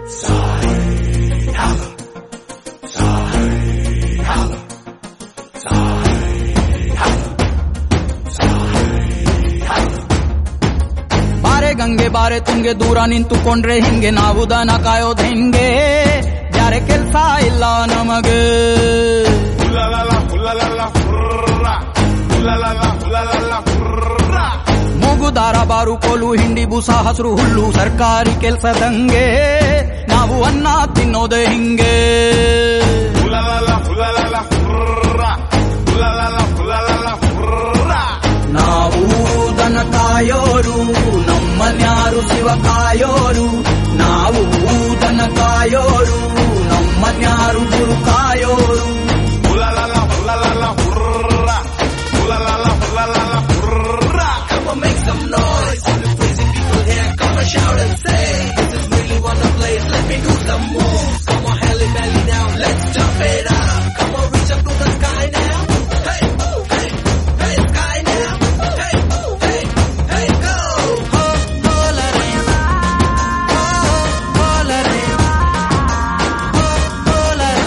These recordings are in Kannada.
ಬಾರೆ ಗಂಗೆ ಬಾರೆ ತುಂಗೆ ದೂರ ನಿಂತುಕೊಂಡ್ರೆ ಹಿಂಗೆ ನಾವು ದನ ಕಾಯೋದ್ ಹೆಂಗೆ ಬ್ಯಾರೆ ಕೆಲ್ಸ ಇಲ್ಲ ನಮಗೆ Ooh la la la, ooh la la la, hurra. Ooh la la la, ooh la la la, hurra. ಮೂಗುದಾರ ಬಾರು ಕೋಲು ಹಿಂಡಿ ಬೂಸ ಹಸಿರು ಹುಲ್ಲು ಸರ್ಕಾರಿ ಕೆಲ್ಸದಂಗೆ ನಾವು ಅನ್ನ ತಿನ್ನೋದೆ ಹಿಂಗೆ Ooh la la la, ooh la la la, hurra. Ooh la la la, ooh la la la, hurra. ನಾವು ದನ ಕಾಯೋರು ನಮ್ಮನ್ಯಾರು ಶಿವ ಕಾಯೋರು ನಾವು ದನ ಕಾಯೋರು ನಮ್ಮನ್ಯಾರು ಗುರು ಕಾಯೋರು Ooh la la la, ooh la la la, hurra. Ooh la la la, ooh la la la, hurra. Come on, make some noise. All the crazy people here, come and shout and say, this is really what the place. Let me do some moves. Come on, Halle Belly now, let's jump it up. Come on, reach up to the sky now. Hey, hey, hey, sky now. Hey, hey, hey, go. Ho, ho, la, re. Ho, ho, la, re. Ho, ho, la, re.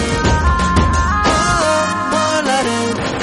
Ho, ho, la, re.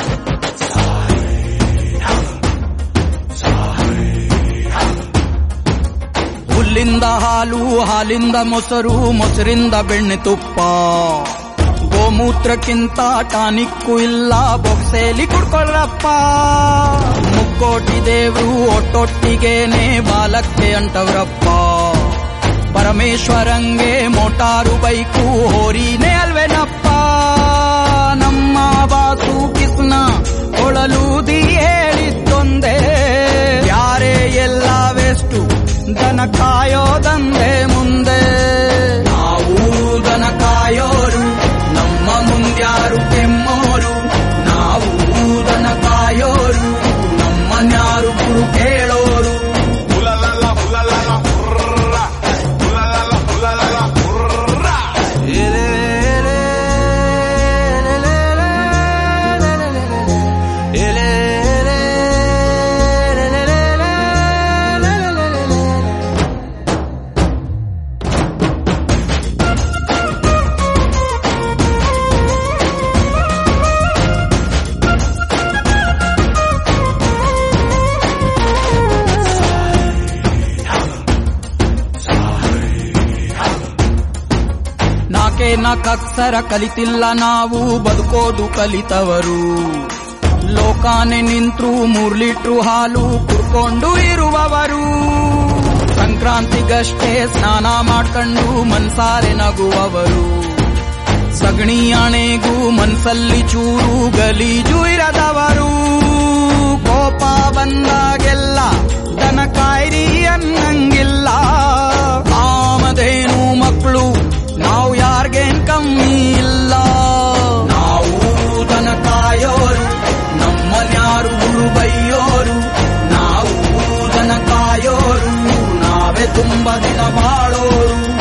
ಹುಲ್ಲಿಂದ ಹಾಲು ಹಾಲಿಂದ ಮೊಸರು ಮೊಸರಿಂದ ಬೆಣ್ಣೆ ತುಪ್ಪ ಗೋಮೂತ್ರಕ್ಕಿಂತ ಟಾನಿಕ್ಕು ಇಲ್ಲ ಬೊಕ್ಸೇಲಿ ಕುಡ್ಕೊಳ್ಳಪ್ಪ ಮುಕ್ಕೋಟಿ ದೇವ್ರು ಒಟ್ಟೊಟ್ಟಿಗೇನೆ ಬಾಲಕ್ಕೆ ಅಂಟವ್ರಪ್ಪ ಪರಮೇಶ್ವರಂಗೆ ಮೋಟಾರು ಬೈಕು ಹೋರಿನೇ ಅಲ್ವೇನಪ್ಪ ನಮ್ಮ ಬಾಸು ಕಿಸ್ನ ಕೊಳಲೂದಿ ಹೇಳಿದ್ದೊಂದೇ ಯಾರೇ ಎಲ್ಲ ವೆಸ್ಟು ದನ ಕಾಯೋದಂದೆ ಮುಂದೆ ನಾವು ದನ ಕಾಯೋರು ನಮ್ಮ ಮುಂದ್ಯಾರು ಕೆಮ್ಮೋರು ನಾವು ದನ ಕಾಯೋರು ನಮ್ಮನ್ಯಾರು ಗುರು ಕೇಳೋರು Ooh la la la, ooh la la la, hurra. Ooh la la la, ooh la la la, hurra. ನಾಕೆ ನಾಕಕ್ಷರ ಕಲಿತಿಲ್ಲ ನಾವು ಬದುಕೋದು ಕಲಿತವರು ಲೋಕಾನೆ ನಿಂತ್ರು ಮೂರ್ ಲೀಟ್ರು ಹಾಲು ಕುಡ್ಕೊಂಡು ಇರುವವರು ಸಂಕ್ರಾಂತಿಗಷ್ಟೇ ಸ್ನಾನ ಮಾಡ್ಕೊಂಡು ಮನ್ಸಾರೆ ನಗುವವರು ಸಗಣಿ ಅಣೆಗೂ ಮನ್ಸಲ್ಲಿ ಚೂರು ಗಲೀಜು ಇರದವರು ಕೋಪ ಬಂದಾಗೆಲ್ಲ ದನ ಕಾಯ್ರಿ ಅನ್ನಂಗಿಲ್ಲ ಕಾಮಧೇನು ಮಕ್ಕಳು ನಾವು ಯಾರ್ಗೇನ್ ಕಮ್ಮಿ ಇಲ್ಲ ನಾವು ದನ ಕಾಯೋರು ನಮ್ಮನ್ಯಾರು ಗುರು ಬೈಯೋರು ನಾವು ದನ ಕಾಯೋರು ನಾವೇ ತುಂಬ ದಿನ ಬಾಳೋರು